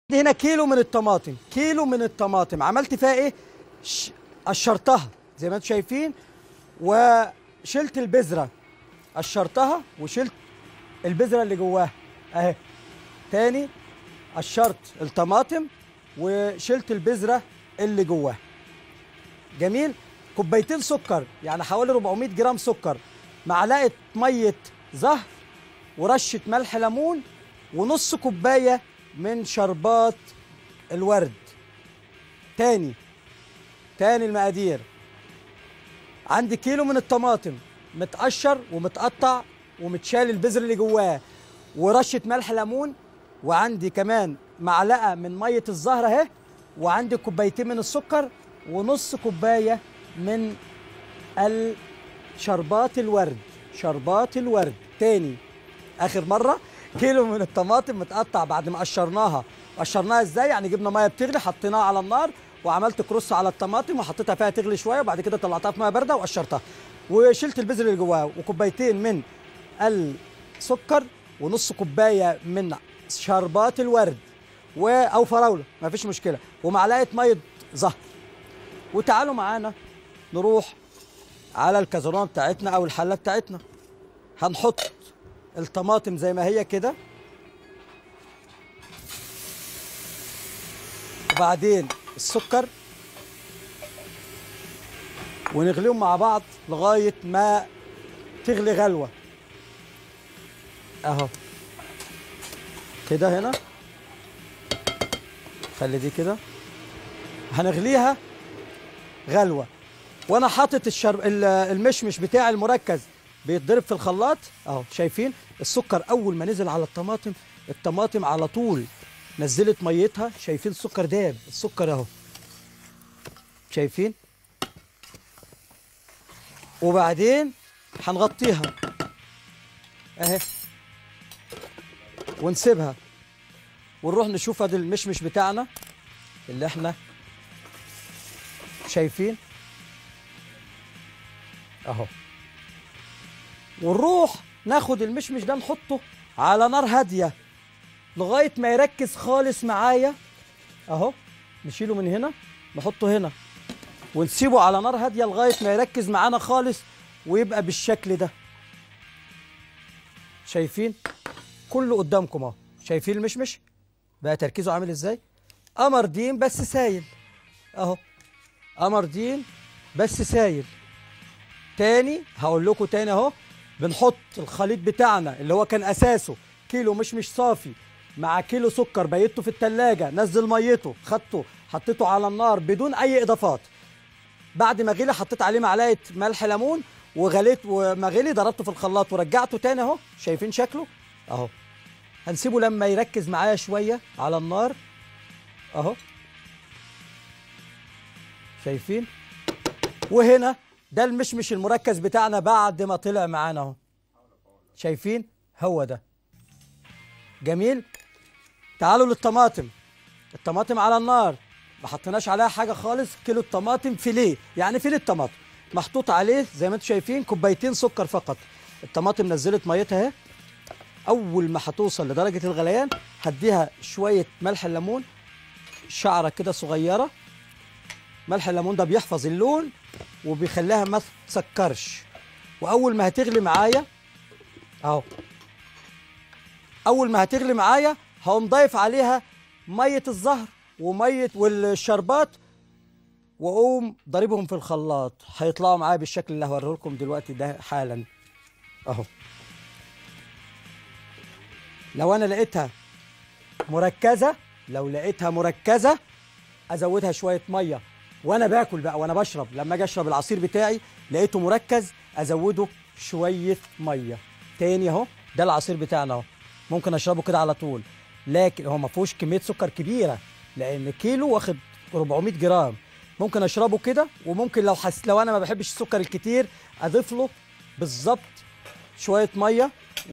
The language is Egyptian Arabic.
هنا كيلو من الطماطم كيلو من الطماطم عملت فيها ايه ش... قشرتها زي ما انتم شايفين وشلت البذره قشرتها وشلت البذره اللي جواها اهي تاني قشرت الطماطم وشلت البذره اللي جواها جميل كوبايتين سكر يعني حوالي 400 جرام سكر معلقه ميه زهر ورشه ملح ليمون ونص كوبايه من شربات الورد تاني تاني المقادير عندي كيلو من الطماطم متقشر ومتقطع ومتشال البذر اللي جواه ورشه ملح ليمون وعندي كمان معلقه من ميه الزهر اهي وعندي كوبايتين من السكر ونص كوبايه من شربات الورد شربات الورد تاني اخر مره كيلو من الطماطم متقطع بعد ما قشرناها قشرناها ازاي يعني جبنا ميه بتغلي حطيناها على النار وعملت كروس على الطماطم وحطيتها فيها تغلي شويه وبعد كده طلعتها في ميه بارده وقشرتها وشلت البذر اللي جواها وكوبايتين من السكر ونص كوبايه من شربات الورد و او فراوله مفيش مشكله ومعلقه ميه زهر وتعالوا معانا نروح على الكازرونه بتاعتنا او الحله بتاعتنا هنحط الطماطم زي ما هي كده وبعدين السكر ونغليهم مع بعض لغايه ما تغلي غلوه اهو كده هنا خلي دي كده هنغليها غلوه وانا حاطط الشرب المشمش بتاع المركز بيتضرب في الخلاط اهو شايفين السكر اول ما نزل على الطماطم الطماطم على طول نزلت ميتها شايفين السكر داب السكر اهو شايفين وبعدين هنغطيها اهي ونسيبها ونروح نشوف ادي المشمش بتاعنا اللي احنا شايفين اهو ونروح ناخد المشمش ده نحطه على نار هاديه لغايه ما يركز خالص معايا اهو نشيله من هنا نحطه هنا ونسيبه على نار هاديه لغايه ما يركز معانا خالص ويبقى بالشكل ده شايفين كله قدامكم اهو شايفين المشمش بقى تركيزه عامل ازاي قمر دين بس سايل اهو قمر دين بس سايل تاني هقول لكم تاني اهو بنحط الخليط بتاعنا اللي هو كان اساسه كيلو مش مش صافي مع كيلو سكر بيته في التلاجة نزل ميته خدته حطيته على النار بدون اي اضافات بعد ما غلي حطيت عليه معلقه ملح ليمون وغليت وما غلي ضربته في الخلاط ورجعته تاني اهو شايفين شكله اهو هنسيبه لما يركز معايا شويه على النار اهو شايفين وهنا ده المشمش المركز بتاعنا بعد ما طلع معانا اهو شايفين هو ده جميل تعالوا للطماطم الطماطم على النار ما حطيناش عليها حاجه خالص كيلو الطماطم فيليه يعني فيليه الطماطم محطوط عليه زي ما انتم شايفين كوبايتين سكر فقط الطماطم نزلت ميتها اهي اول ما هتوصل لدرجه الغليان هديها شويه ملح الليمون شعره كده صغيره ملح الليمون ده بيحفظ اللون وبيخليها ما تسكرش واول ما هتغلي معايا اهو اول ما هتغلي معايا هقوم ضايف عليها ميه الزهر وميه والشربات واقوم ضاربهم في الخلاط هيطلعوا معايا بالشكل اللي هوريه لكم دلوقتي ده حالا اهو لو انا لقيتها مركزه لو لقيتها مركزه ازودها شويه ميه وانا باكل بقى وانا بشرب لما اجي اشرب العصير بتاعي لقيته مركز ازوده شويه ميه تاني اهو ده العصير بتاعنا اهو ممكن اشربه كده على طول لكن هو ما فيهوش كميه سكر كبيره لان كيلو واخد 400 جرام ممكن اشربه كده وممكن لو حس لو انا ما بحبش السكر الكتير اضيف له بالظبط شويه ميه